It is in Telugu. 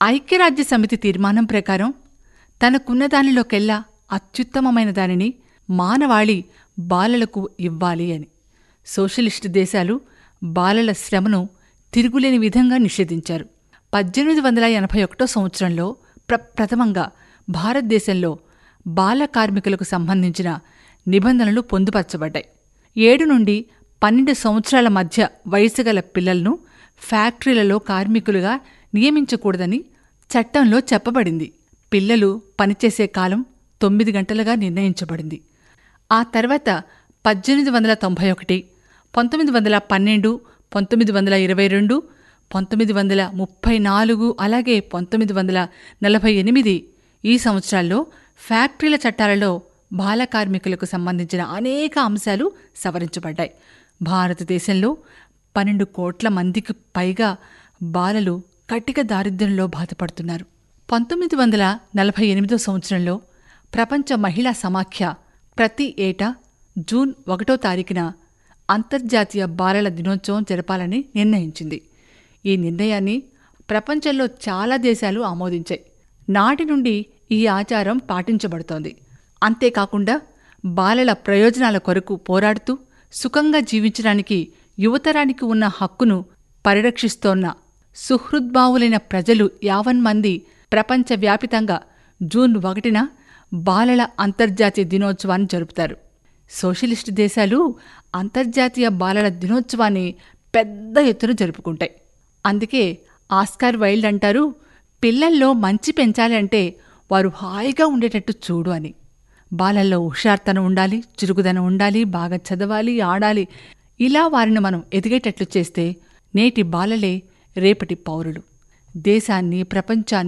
ఐక్యరాజ్య సమితి తీర్మానం ప్రకారం తనకున్న దానిలోకెల్లా అత్యుత్తమమైన దానిని మానవాళి బాలలకు ఇవ్వాలి అని సోషలిస్టు దేశాలు బాలల శ్రమను తిరుగులేని విధంగా నిషేధించారు పద్దెనిమిది వందల ఎనభై ఒకటో సంవత్సరంలో ప్ర ప్రథమంగా భారతదేశంలో బాల కార్మికులకు సంబంధించిన నిబంధనలు పొందుపరచబడ్డాయి ఏడు నుండి పన్నెండు సంవత్సరాల మధ్య వయసు గల పిల్లలను ఫ్యాక్టరీలలో కార్మికులుగా నియమించకూడదని చట్టంలో చెప్పబడింది పిల్లలు పనిచేసే కాలం తొమ్మిది గంటలుగా నిర్ణయించబడింది ఆ తర్వాత పద్దెనిమిది వందల తొంభై ఒకటి పంతొమ్మిది వందల పన్నెండు పంతొమ్మిది వందల ఇరవై రెండు పంతొమ్మిది వందల ముప్పై నాలుగు అలాగే పంతొమ్మిది వందల నలభై ఎనిమిది ఈ సంవత్సరాల్లో ఫ్యాక్టరీల చట్టాలలో బాల కార్మికులకు సంబంధించిన అనేక అంశాలు సవరించబడ్డాయి భారతదేశంలో పన్నెండు కోట్ల మందికి పైగా బాలలు కటిక దారిద్ర్యంలో బాధపడుతున్నారు పంతొమ్మిది వందల నలభై ఎనిమిదో సంవత్సరంలో ప్రపంచ మహిళా సమాఖ్య ప్రతి ఏటా జూన్ ఒకటో తారీఖున అంతర్జాతీయ బాలల దినోత్సవం జరపాలని నిర్ణయించింది ఈ నిర్ణయాన్ని ప్రపంచంలో చాలా దేశాలు ఆమోదించాయి నాటి నుండి ఈ ఆచారం పాటించబడుతోంది అంతేకాకుండా బాలల ప్రయోజనాల కొరకు పోరాడుతూ సుఖంగా జీవించడానికి యువతరానికి ఉన్న హక్కును పరిరక్షిస్తోన్న సుహృద్భావులైన ప్రజలు యావన్మంది ప్రపంచవ్యాపితంగా జూన్ ఒకటిన బాలల అంతర్జాతీయ దినోత్సవాన్ని జరుపుతారు సోషలిస్టు దేశాలు అంతర్జాతీయ బాలల దినోత్సవాన్ని పెద్ద ఎత్తున జరుపుకుంటాయి అందుకే ఆస్కార్ వైల్డ్ అంటారు పిల్లల్లో మంచి పెంచాలి అంటే వారు హాయిగా ఉండేటట్టు చూడు అని బాలల్లో హుషార్తనం ఉండాలి చురుకుదనం ఉండాలి బాగా చదవాలి ఆడాలి ఇలా వారిని మనం ఎదిగేటట్లు చేస్తే నేటి బాలలే రేపటి పౌరులు దేశాన్ని ప్రపంచాన్ని